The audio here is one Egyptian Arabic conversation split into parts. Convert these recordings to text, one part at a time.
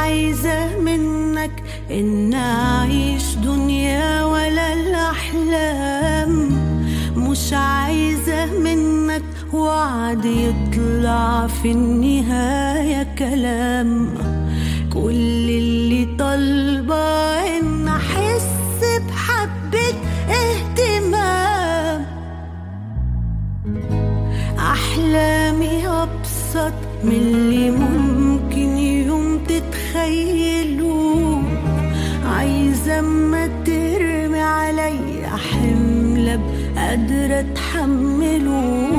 عايزة منك إن أعيش دنيا ولا الأحلام مش عايزة منك وعد يطلع في النهاية كلام كل اللي طالبة إن أحس بحبة اهتمام أحلامي أبسط من اللي ممكن يوم تتخيلوا عايزة أما ترمي عليا حمل قادرة أتحمله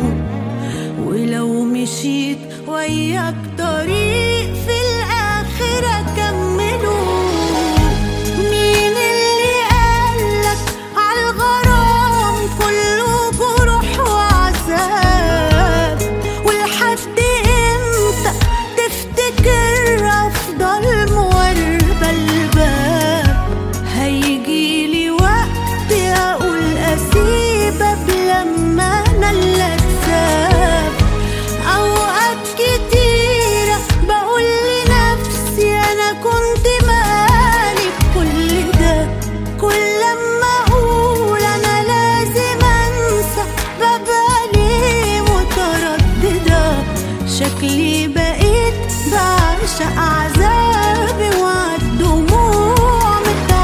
ولو مشيت وياك طريق في الآخر أكمله مين اللي قالك عالغرام كله جروح وعذاب ولحد امتى تفتكر افضل مواربة الباب هيجيلي وقت اقول اسيبك لما انا اللي اتساب اوقات كتيرة بقول لنفسي انا كنت مالي بكل ده كل لما اقول انا لازم انسى ببقى ليه مترددة شكلي بقيت بعشق عذابي وعالدموع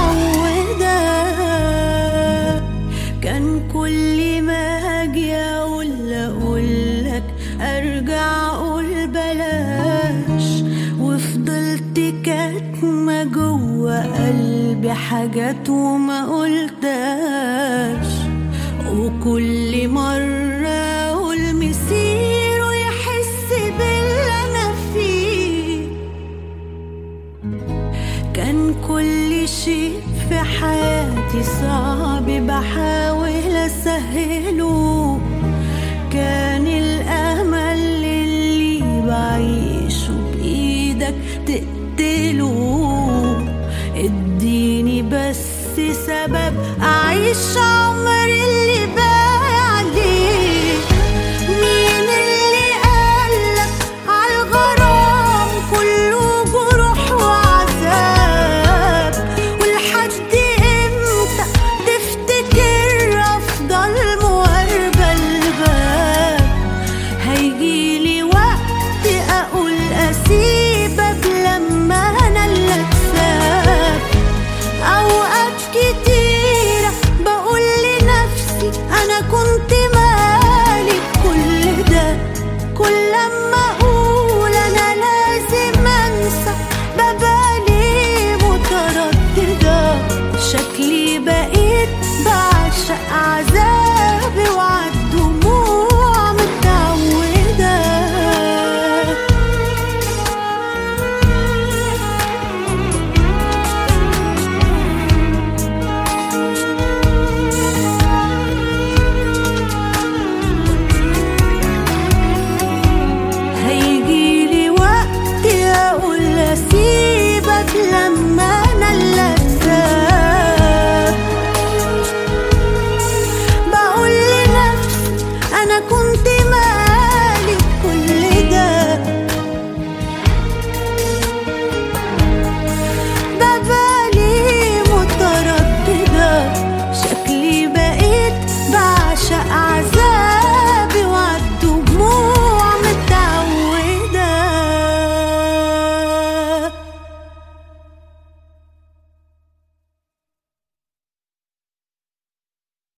متعودة كان كل ما اجي اقول اقولك ارجع اقول بلاش وفضلت كاتمة جوه قلبي حاجات وما قلتهاش وكل مرة اقول مسيره يحس باللي انا فيه كان كل شيء في حياتي صعب بحاول اسهله كان الامل اللي بعيشه بايدك تقتله اديني بس سبب اعيش عمري اللي باقي عليه مين اللي قالك عالغرام كله جروح وعذاب ولحد امتى تفتكر افضل مواربة الباب هيجيلي وقت اقول اسيبك لما انا اللي اتساب اوقات كتيرة بقول لنفسي انا كنت مالي بكل ده كل لما اقول انا لازم انسى ببقى ليه مترددة شكلي بقيت بعشق عذابي وعالدموع متعودة هيجيلي وقت اقول اسيب